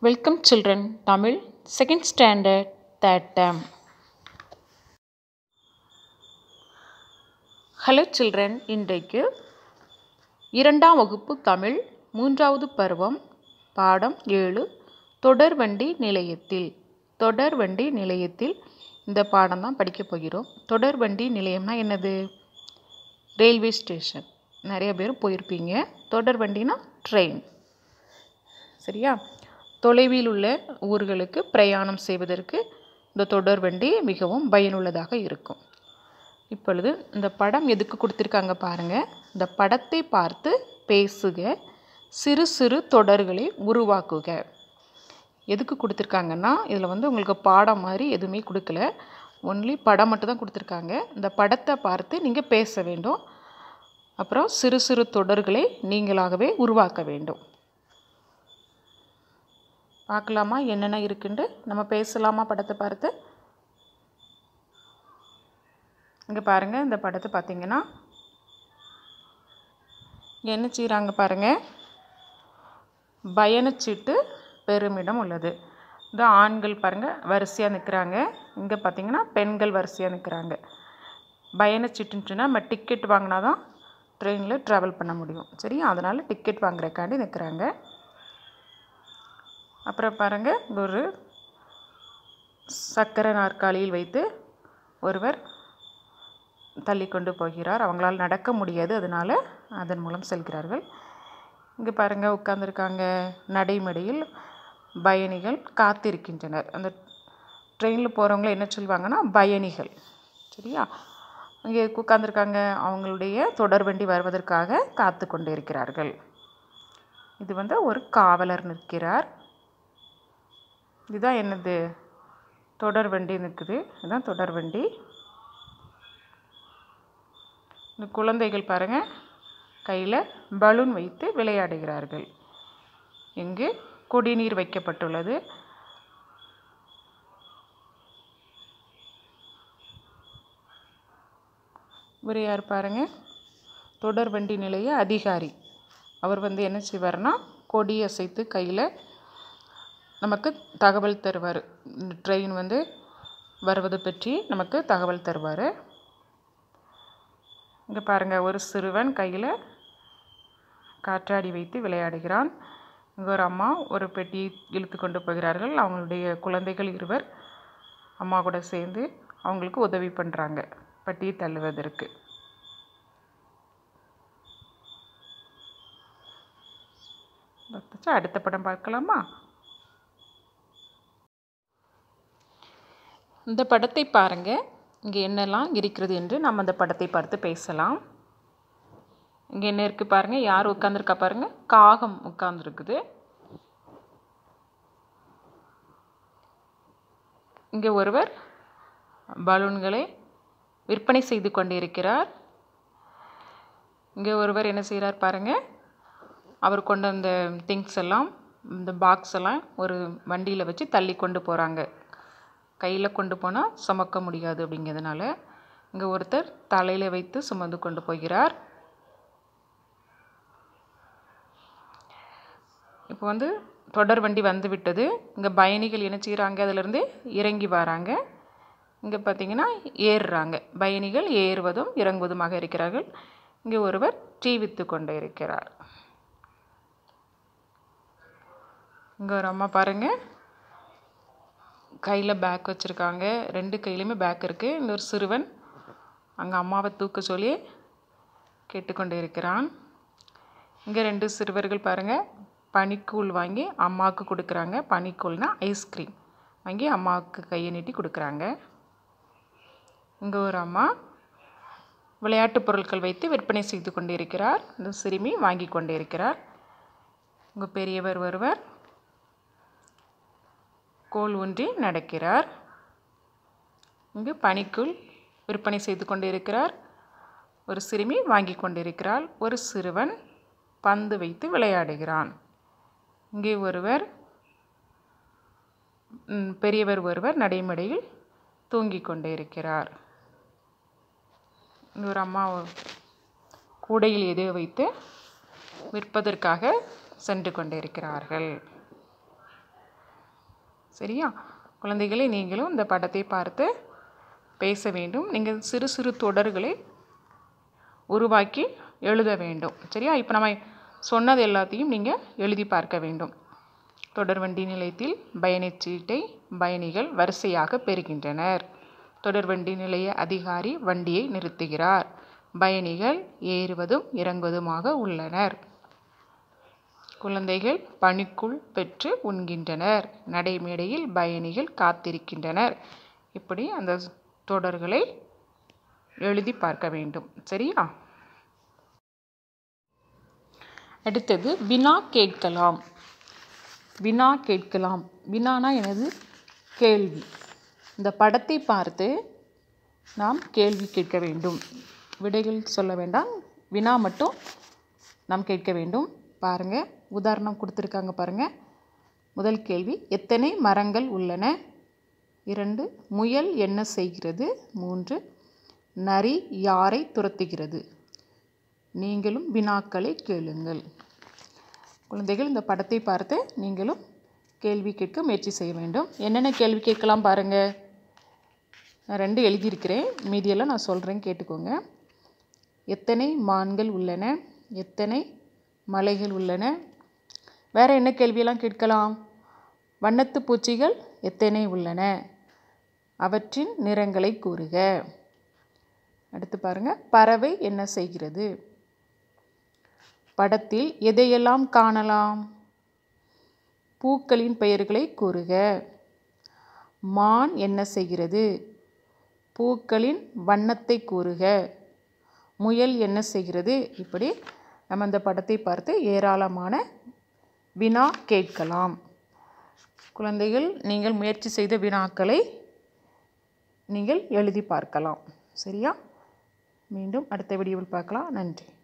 Welcome children, Tamil, second standard, third term. Hello children இன்றைக்கு இரண்டாம் வகுப்பு தமிழ் மூன்றாவது பருவம் பாடம் ஏழு தொடர்வண்டி நிலையத்தில் தொடர்வண்டி நிலையத்தில் இந்த பாடம் தான் படிக்க போகிறோம் தொடர்வண்டி நிலையம்னா என்னது ரயில்வே ஸ்டேஷன் நிறைய பேர் போயிருப்பீங்க தொடர்வண்டினா ட்ரெயின் சரியா தொலைவில் உள்ள ஊர்களுக்கு பிரயாணம் செய்வதற்கு இந்த தொடர்வண்டி மிகவும் பயனுள்ளதாக இருக்கும் இப்பொழுது இந்த படம் எதுக்கு கொடுத்துருக்காங்க பாருங்கள் இந்த படத்தை பார்த்து பேசுக சிறு சிறு தொடர்களை உருவாக்குக எதுக்கு கொடுத்துருக்காங்கன்னா இதில் வந்து உங்களுக்கு பாடம் மாதிரி எதுவுமே கொடுக்கல ஒன்லி படம் மட்டும் தான் கொடுத்துருக்காங்க இந்த படத்தை பார்த்து நீங்கள் பேச வேண்டும் அப்புறம் சிறு சிறு தொடர்களை நீங்களாகவே உருவாக்க வேண்டும் பார்க்கலாமா என்னென்ன இருக்குன்ட்டு நம்ம பேசலாமா படத்தை பார்த்து இங்கே பாருங்கள் இந்த படத்தை பார்த்தீங்கன்னா என்ன செய்கிறாங்க பாருங்கள் பயணச்சீட்டு பெருமிடம் உள்ளது இந்த ஆண்கள் பாருங்கள் வரிசையாக நிற்கிறாங்க இங்கே பார்த்தீங்கன்னா பெண்கள் வரிசையாக நிற்கிறாங்க பயணச்சீட்டுன்ட்டுனா நம்ம டிக்கெட் வாங்கினா தான் ட்ரெயினில் ட்ராவல் பண்ண முடியும் சரி அதனால் டிக்கெட் வாங்குறக்காண்டி நிற்கிறாங்க அப்புறம் பாருங்கள் ஒரு சக்கர நாற்காலியில் வைத்து ஒருவர் தள்ளி கொண்டு போகிறார் அவங்களால் நடக்க முடியாது அதனால் அதன் மூலம் செல்கிறார்கள் இங்கே பாருங்கள் உட்காந்துருக்காங்க நடைமேடையில் பயணிகள் காத்திருக்கின்றனர் அந்த ட்ரெயினில் போகிறவங்கள என்ன சொல்லுவாங்கன்னா பயணிகள் சரியா இங்கே உட்காந்துருக்காங்க அவங்களுடைய தொடர்வண்டி வருவதற்காக காத்து கொண்டு இருக்கிறார்கள் இது வந்து ஒரு காவலர் நிற்கிறார் இதுதான் என்னது தொடர்வண்டி நிற்குது இதுதான் தொடர்வண்டி இந்த குழந்தைகள் பாருங்கள் கையில் பலூன் வைத்து விளையாடுகிறார்கள் இங்கு குடிநீர் வைக்கப்பட்டுள்ளது இவர் யார் பாருங்கள் தொடர்வண்டி நிலைய அதிகாரி அவர் வந்து என்ன செய்வார்னா கொடி அசைத்து கையில் நமக்கு தகவல் தருவார் இந்த ட்ரெயின் வந்து வருவது பற்றி நமக்கு தகவல் தருவார் இங்கே பாருங்கள் ஒரு சிறுவன் கையில் காற்றாடி வைத்து விளையாடுகிறான் இங்கே ஒரு அம்மா ஒரு பெட்டி இழுத்து கொண்டு போகிறார்கள் அவங்களுடைய குழந்தைகள் இருவர் அம்மா கூட சேர்ந்து அவங்களுக்கு உதவி பண்ணுறாங்க பட்டியை தள்ளுவதற்கு அடுத்த படம் பார்க்கலாமா இந்த படத்தை பாருங்கள் இங்கே என்னெல்லாம் இருக்கிறது என்று நம்ம அந்த படத்தை பார்த்து பேசலாம் இங்கே என்ன இருக்குது பாருங்கள் யார் உட்காந்துருக்கா பாருங்கள் காகம் உட்காந்துருக்குது இங்கே ஒருவர் பலூன்களை விற்பனை செய்து கொண்டிருக்கிறார் இங்கே ஒருவர் என்ன செய்கிறார் பாருங்கள் அவர் கொண்டு வந்த திங்ஸ் எல்லாம் இந்த பாக்ஸ் எல்லாம் ஒரு வண்டியில் வச்சு தள்ளி கொண்டு போகிறாங்க கையில் கொண்டு போனால் சுமக்க முடியாது அப்படிங்கிறதுனால இங்கே ஒருத்தர் தலையில் வைத்து சுமந்து கொண்டு போகிறார் இப்போ வந்து தொடர் வண்டி வந்து விட்டது இங்கே பயணிகள் என்ன செய்கிறாங்க அதிலிருந்து இறங்கி வராங்க இங்கே பார்த்தீங்கன்னா ஏறுறாங்க பயணிகள் ஏறுவதும் இறங்குவதுமாக இருக்கிறார்கள் இங்கே ஒருவர் டீ விற்று கொண்டு இருக்கிறார் இங்கே ஒரு அம்மா பாருங்கள் கையில் பேக் வச்சுருக்காங்க ரெண்டு கையிலையுமே பேக் இருக்குது இந்த ஒரு சிறுவன் அங்கே அம்மாவை தூக்க சொல்லி கேட்டுக்கொண்டு இருக்கிறான் இங்கே ரெண்டு சிறுவர்கள் பாருங்கள் பனிக்கூழ் வாங்கி அம்மாவுக்கு கொடுக்குறாங்க பனிக்கூழ்னா ஐஸ்கிரீம் வாங்கி அம்மாவுக்கு கையை நீட்டி கொடுக்குறாங்க இங்கே ஒரு அம்மா விளையாட்டு பொருட்கள் வைத்து விற்பனை செய்து கொண்டு இருக்கிறார் இந்த சிறுமி வாங்கி கொண்டு இருக்கிறார் இங்கே பெரியவர் ஒருவர் கோல் ஊன்றி நடக்கிறார் இங்கு பனிக்குள் விற்பனை செய்து கொண்டிருக்கிறார் ஒரு சிறுமி வாங்கி கொண்டிருக்கிறாள் ஒரு சிறுவன் பந்து வைத்து விளையாடுகிறான் இங்கே ஒருவர் பெரியவர் ஒருவர் நடைமடையில் தூங்கிக் கொண்டே இருக்கிறார் ஒரு அம்மா கூடையில் எதோ வைத்து விற்பதற்காக சென்று கொண்டிருக்கிறார்கள் சரியா குழந்தைகளே நீங்களும் இந்த படத்தை பார்த்து பேச வேண்டும் நீங்கள் சிறு சிறு தொடர்களை உருவாக்கி எழுத வேண்டும் சரியா இப்போ நம்ம சொன்னது எல்லாத்தையும் நீங்கள் எழுதி பார்க்க வேண்டும் தொடர்வண்டி நிலையத்தில் பயணச்சீட்டை பயணிகள் வரிசையாக பெறுகின்றனர் தொடர்வண்டி நிலைய அதிகாரி வண்டியை நிறுத்துகிறார் பயணிகள் ஏறுவதும் இறங்குவதுமாக உள்ளனர் குழந்தைகள் பணிக்குள் பெற்று உண்கின்றனர் நடைமேடையில் பயணிகள் காத்திருக்கின்றனர் இப்படி அந்த தொடர்களை எழுதி பார்க்க வேண்டும் சரியா அடுத்தது வினா கேட்கலாம் வினா கேட்கலாம் வினானா எனது கேள்வி இந்த படத்தை பார்த்து நாம் கேள்வி கேட்க வேண்டும் விடைகள் சொல்ல வேண்டாம் வினா மட்டும் நாம் கேட்க வேண்டும் பாருங்கள் உதாரணம் கொடுத்துருக்காங்க பாருங்கள் முதல் கேள்வி எத்தனை மரங்கள் உள்ளன இரண்டு முயல் என்ன செய்கிறது மூன்று நரி யாரை துரத்துகிறது நீங்களும் வினாக்களை கேளுங்கள் குழந்தைகள் இந்த படத்தை பார்த்து நீங்களும் கேள்வி கேட்க முயற்சி செய்ய வேண்டும் என்னென்ன கேள்வி கேட்கலாம் பாருங்கள் நான் ரெண்டு எழுதியிருக்கிறேன் மீதியெல்லாம் நான் சொல்கிறேன் கேட்டுக்கோங்க எத்தனை மான்கள் உள்ளன எத்தனை மலைகள் உள்ளன வேறு என்ன கேள்வியெல்லாம் கேட்கலாம் வண்ணத்து பூச்சிகள் எத்தனை உள்ளன அவற்றின் நிறங்களை கூறுக அடுத்து பாருங்கள் பறவை என்ன செய்கிறது படத்தில் எதையெல்லாம் காணலாம் பூக்களின் பெயர்களை கூறுக மான் என்ன செய்கிறது பூக்களின் வண்ணத்தை கூறுக முயல் என்ன செய்கிறது இப்படி நம்ம இந்த படத்தை பார்த்து ஏராளமான வினா கேட்கலாம் குழந்தைகள் நீங்கள் முயற்சி செய்த வினாக்களை நீங்கள் எழுதி பார்க்கலாம் சரியா மீண்டும் அடுத்த வீடியோவில் பார்க்கலாம் நன்றி